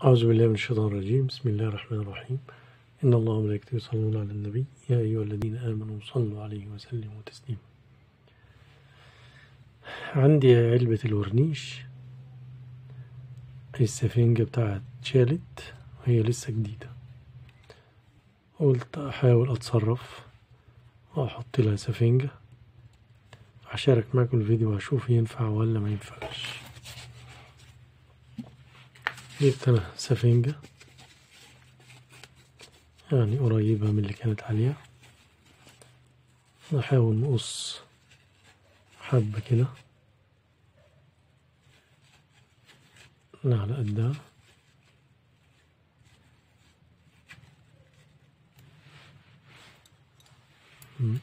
أعوذ بالله من الشيطان الرجيم بسم الله الرحمن الرحيم إن الله وملائكته يصلون على النبي يا أيها الذين آمنوا صلوا عليه وسلموا تسليما عندي علبة الورنيش السفنجة بتاعت اتشالت وهي لسه جديدة قلت أحاول أتصرف وأحط لها سفنجة هشارك معكم الفيديو وأشوف ينفع ولا ما ينفعش جبت أنا سفنجة يعني قريبة من اللي كانت عليها نحاول نقص حبة كده على قدها مم.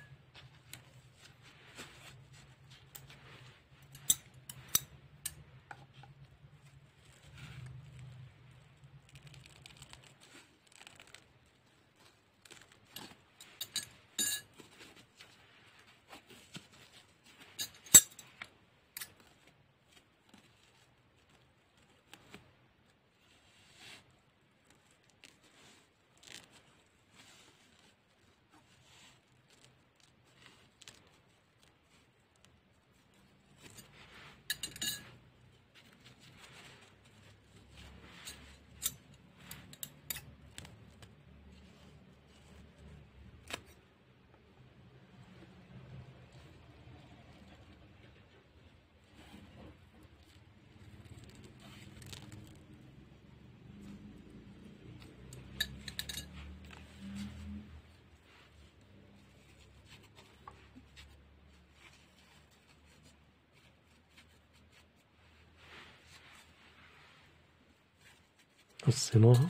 قصيناها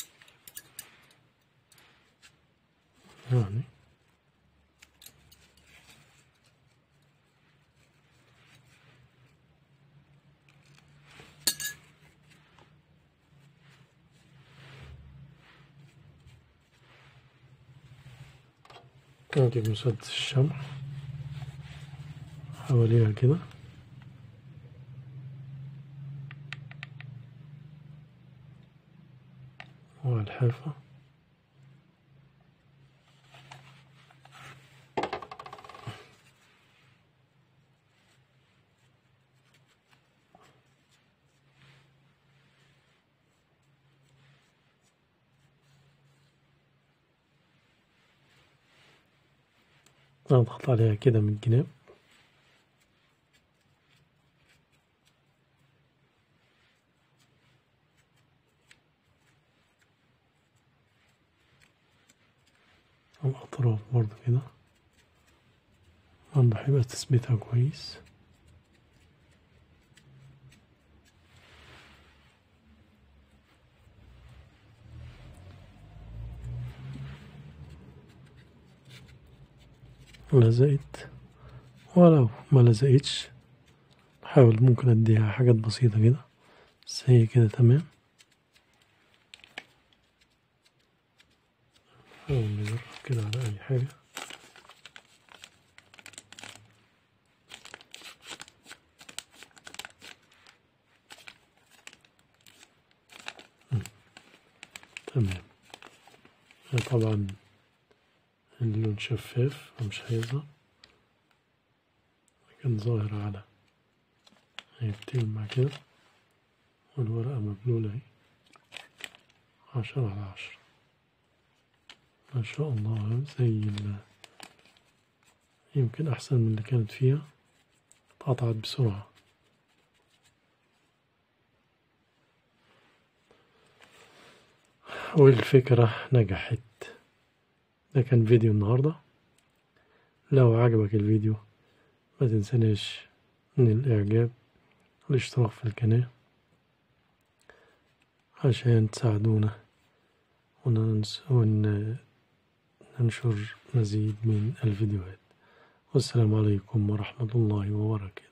يعني نجيب مسدس الشمع حواليها كده والحافة أضغط عليها كده من الجناب الأطراف برضه كده أنا بحب تثبيتها كويس لزقت ولو ما لزقتش بحاول ممكن أديها حاجات بسيطة كده بس هي كده تمام نحاول نجرب كده على أي حاجة مم. تمام طبعا اللون شفاف ومش هيظهر لكن ظاهر على هي بتلمع كده والورقة مبلولة اهي عشرة على عشرة ما شاء الله زي ال يمكن أحسن من اللي كانت فيها اتقطعت بسرعة والفكرة نجحت ده كان فيديو النهاردة لو عجبك الفيديو ما تنسناش من الإعجاب والاشتراك في القناة عشان تساعدونا وننشر مزيد من الفيديوهات والسلام عليكم ورحمة الله وبركاته